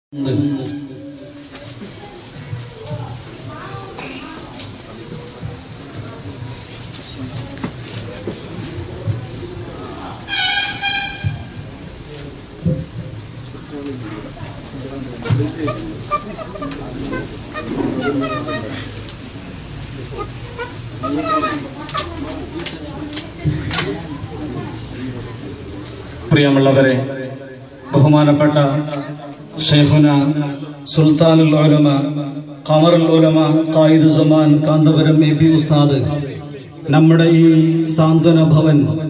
പ്രിയമുള്ളവരെ ബഹുമാനപ്പെട്ട ഷെയ്ഖുന സുൽത്താനുൽ ഉലമ ഖമറുൽ ഉലമ ഖായിദ് സമാൻ കാന്തപുരം എ പി ഉസ്താദ് നമ്മുടെ ഈ സാന്ത്വന ഭവൻ